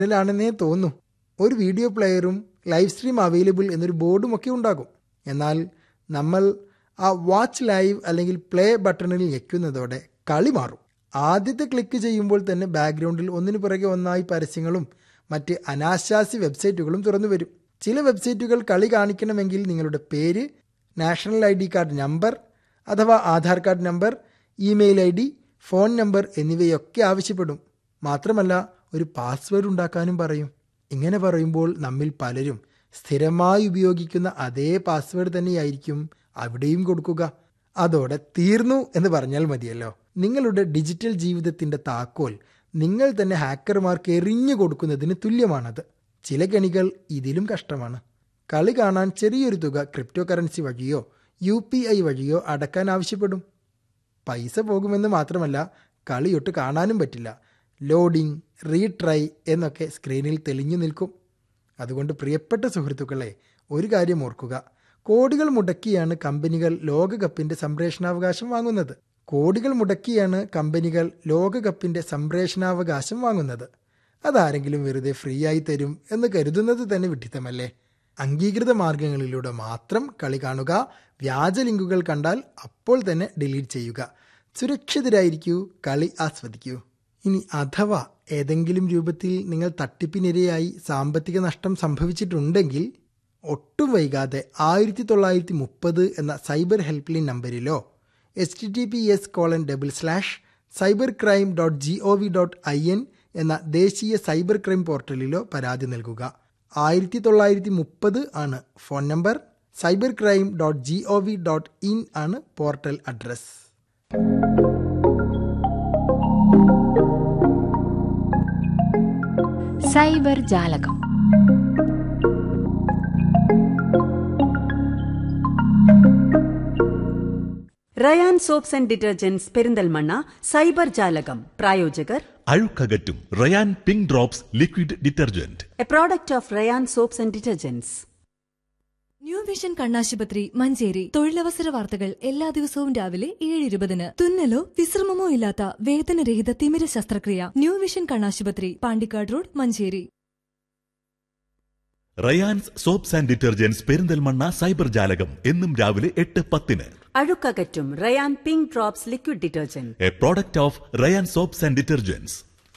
ാണെന്നേ തോന്നൂ ഒരു വീഡിയോ പ്ലെയറും ലൈവ് സ്ട്രീം അവൈലബിൾ എന്നൊരു ബോർഡും ഒക്കെ ഉണ്ടാകും എന്നാൽ നമ്മൾ ആ വാച്ച് ലൈവ് അല്ലെങ്കിൽ പ്ലേ ബട്ടണിൽ ഞെക്കുന്നതോടെ കളി മാറും ആദ്യത്തെ ക്ലിക്ക് ചെയ്യുമ്പോൾ തന്നെ ബാക്ക്ഗ്രൗണ്ടിൽ ഒന്നിനു പുറകെ ഒന്നായി പരസ്യങ്ങളും മറ്റ് അനാശാസ്യ വെബ്സൈറ്റുകളും തുറന്നു വരും ചില വെബ്സൈറ്റുകൾ കളി കാണിക്കണമെങ്കിൽ നിങ്ങളുടെ പേര് national I D card number അഥവാ Aadhaar card number email I D phone number എന്നിവയൊക്കെ ആവശ്യപ്പെടും മാത്രമല്ല ഒരു പാസ്വേഡ് ഉണ്ടാക്കാനും പറയും ഇങ്ങനെ പറയുമ്പോൾ നമ്മിൽ പലരും സ്ഥിരമായി ഉപയോഗിക്കുന്ന അതേ പാസ്വേഡ് തന്നെയായിരിക്കും അവിടെയും കൊടുക്കുക അതോടെ തീർന്നു എന്ന് പറഞ്ഞാൽ മതിയല്ലോ നിങ്ങളുടെ ഡിജിറ്റൽ ജീവിതത്തിന്റെ താക്കോൽ നിങ്ങൾ തന്നെ ഹാക്കർമാർക്ക് എറിഞ്ഞു കൊടുക്കുന്നതിന് തുല്യമാണത് ചില കെണികൾ ഇതിലും കഷ്ടമാണ് കളി കാണാൻ ചെറിയൊരു തുക ക്രിപ്റ്റോ കറൻസി വഴിയോ യു പി ഐ വഴിയോ അടക്കാൻ ആവശ്യപ്പെടും പൈസ പോകുമെന്ന് മാത്രമല്ല കളിയൊട്ട് കാണാനും പറ്റില്ല ലോഡിംഗ് റീട്രൈ എന്നൊക്കെ സ്ക്രീനിൽ തെളിഞ്ഞു നിൽക്കും അതുകൊണ്ട് പ്രിയപ്പെട്ട സുഹൃത്തുക്കളെ ഒരു കാര്യം ഓർക്കുക കോടികൾ മുടക്കിയാണ് കമ്പനികൾ ലോകകപ്പിന്റെ സംപ്രേഷണാവകാശം വാങ്ങുന്നത് കോടികൾ മുടക്കിയാണ് കമ്പനികൾ ലോകകപ്പിന്റെ സംപ്രേഷണാവകാശം വാങ്ങുന്നത് അതാരെങ്കിലും വെറുതെ ഫ്രീ ആയി തരും എന്ന് കരുതുന്നത് തന്നെ വിഡിത്തമല്ലേ അംഗീകൃത മാർഗങ്ങളിലൂടെ മാത്രം കളി കാണുക വ്യാജ ലിങ്കുകൾ കണ്ടാൽ അപ്പോൾ തന്നെ ഡിലീറ്റ് ചെയ്യുക സുരക്ഷിതരായിരിക്കൂ കളി ആസ്വദിക്കൂ ഇനി അഥവാ ഏതെങ്കിലും രൂപത്തിൽ നിങ്ങൾ തട്ടിപ്പിനിരയായി സാമ്പത്തിക നഷ്ടം സംഭവിച്ചിട്ടുണ്ടെങ്കിൽ ഒട്ടും വൈകാതെ ആയിരത്തി തൊള്ളായിരത്തി മുപ്പത് എന്ന സൈബർ ഹെൽപ്പ് ലൈൻ നമ്പറിലോ H T T P S colon double slash cyber crime dot G O V dot I N എന്ന ദേശീയ സൈബർ ക്രൈം പോർട്ടലിലോ പരാതി നൽകുക ആയിരത്തി തൊള്ളായിരത്തി മുപ്പത് ആണ് phone number cyber crime dot G O V dot in ആണ് പോർട്ടൽ അഡ്രസ് സൈബർ ജാലകം Rayan soaps and detergents Perinthalmanna cyber ജാലകം പ്രായോജകർ അഴുക്കകറ്റും Rayan pink drops liquid detergent a product of Rayan soaps and detergents new vision കണ്ണാശുപത്രി മഞ്ചേരി തൊഴിലവസര വാർത്തകൾ എല്ലാ ദിവസവും രാവിലെ ഏഴ് ഇരുപതിന് തുന്നലോ വിശ്രമമോ ഇല്ലാത്ത വേദനരഹിത തിമിര ശസ്ത്രക്രിയ ന്യൂ വിഷൻ കണ്ണാശുപത്രി Pandikkad road Manjeri Rayan's soaps and detergents Perinthalmanna cyber ജാലകം എന്നും രാവിലെ എട്ട് പത്തിന് അഴുക്കകറ്റും Rayan pink drops liquid detergent a product of Rayan soaps and detergents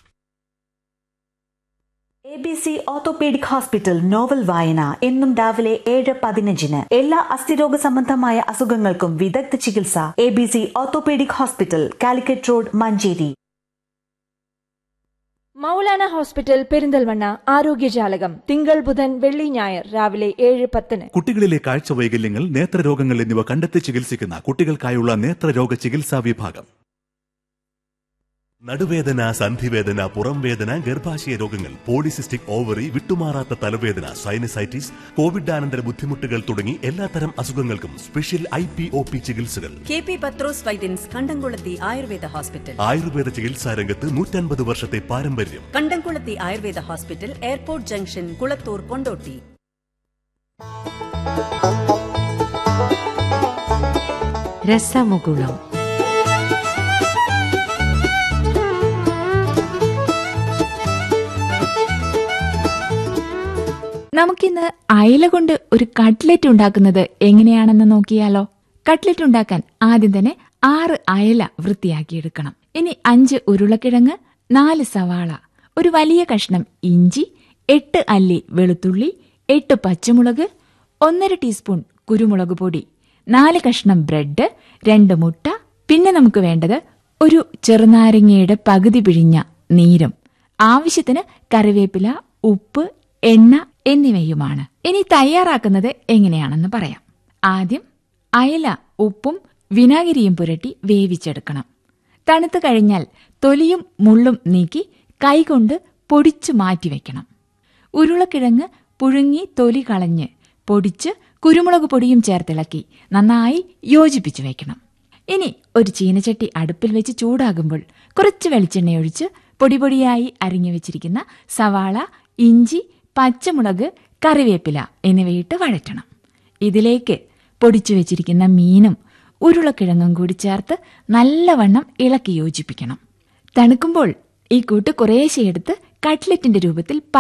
A B C orthopaedic hospital novel വായന എന്നും രാവിലെ ഏഴ് പതിനഞ്ചിന് എല്ലാ അസ്ഥിരോഗ സംബന്ധമായ അസുഖങ്ങൾക്കും വിദഗ്ധ ചികിത്സ A B C orthopaedic hospital Calicut road Manjeri Maulana hospital Perinthalmanna ആരോഗ്യജാലകം തിങ്കൾ ബുധൻ വെള്ളി ഞായർ രാവിലെ ഏഴ് പത്തിന് കുട്ടികളിലെ കാഴ്ച വൈകല്യങ്ങൾ നേത്രരോഗങ്ങൾ എന്നിവ കണ്ടെത്തി ചികിത്സിക്കുന്ന കുട്ടികൾക്കായുള്ള നേത്രരോഗ ചികിത്സാ വിഭാഗം നടുവേദന സന്ധിവേദന പുറംവേദന ഗർഭാശയ രോഗങ്ങൾ പോളിസിസ്റ്റിക് ഓവറി വിട്ടുമാറാത്ത തലവേദന സൈനസൈറ്റിസ് കോവിഡാനന്തര ബുദ്ധിമുട്ടുകൾ തുടങ്ങി എല്ലാത്തരം അസുഖങ്ങൾക്കും special I P O P ചികിത്സകൾ K P Pathros Vaidyan's Kandamkulathy Ayurveda hospital Ayurveda ചികിത്സാ രംഗത്ത് നൂറ്റൻപത് വർഷത്തെ പാരമ്പര്യം Kandamkulathy Ayurveda hospital airport junction Kulathur Kondotty രസമുകുളം നമുക്കിന്ന് അയല കൊണ്ട് ഒരു കട്ട്ലറ്റ് ഉണ്ടാക്കുന്നത് എങ്ങനെയാണെന്ന് നോക്കിയാലോ കട്ട്ലറ്റ് ഉണ്ടാക്കാൻ ആദ്യം തന്നെ ആറ് അയല വൃത്തിയാക്കിയെടുക്കണം ഇനി അഞ്ച് ഉരുളക്കിഴങ്ങ് നാല് സവാള ഒരു വലിയ കഷ്ണം ഇഞ്ചി എട്ട് അല്ലി വെളുത്തുള്ളി എട്ട് പച്ചമുളക് ഒന്നര ടീസ്പൂൺ കുരുമുളക് പൊടി നാല് കഷ്ണം ബ്രെഡ് രണ്ട് മുട്ട പിന്നെ നമുക്ക് വേണ്ടത് ഒരു ചെറുനാരങ്ങയുടെ പകുതി പിഴിഞ്ഞ നീരും ആവശ്യത്തിന് കറിവേപ്പില ഉപ്പ് എണ്ണ എന്നിവയുമാണ് ഇനി തയ്യാറാക്കുന്നത് എങ്ങനെയാണെന്ന് പറയാം ആദ്യം അയല ഉപ്പും വിനാഗിരിയും പുരട്ടി വേവിച്ചെടുക്കണം തണുത്തു കഴിഞ്ഞാൽ തൊലിയും മുള്ളും നീക്കി കൈകൊണ്ട് പൊടിച്ചു മാറ്റിവെക്കണം ഉരുളക്കിഴങ്ങ് പുഴുങ്ങി തൊലി കളഞ്ഞ് പൊടിച്ച് കുരുമുളക് പൊടിയും ചേർത്തിളക്കി നന്നായി യോജിപ്പിച്ചു വെക്കണം ഇനി ഒരു ചീനച്ചട്ടി അടുപ്പിൽ വെച്ച് ചൂടാകുമ്പോൾ കുറച്ച് വെളിച്ചെണ്ണയൊഴിച്ച് പൊടിപൊടിയായി അരിഞ്ഞു വെച്ചിരിക്കുന്ന സവാള ഇഞ്ചി പച്ചമുളക് കറിവേപ്പില എന്നിവയിട്ട് വഴറ്റണം ഇതിലേക്ക് പൊടിച്ചു വെച്ചിരിക്കുന്ന മീനും ഉരുളക്കിഴങ്ങും കൂടി ചേർത്ത് നല്ലവണ്ണം ഇളക്കി യോജിപ്പിക്കണം തണുക്കുമ്പോൾ ഈ കൂട്ട് കുറേശ്ശെ എടുത്ത് കട്ട്ലറ്റിന്റെ രൂപത്തിൽ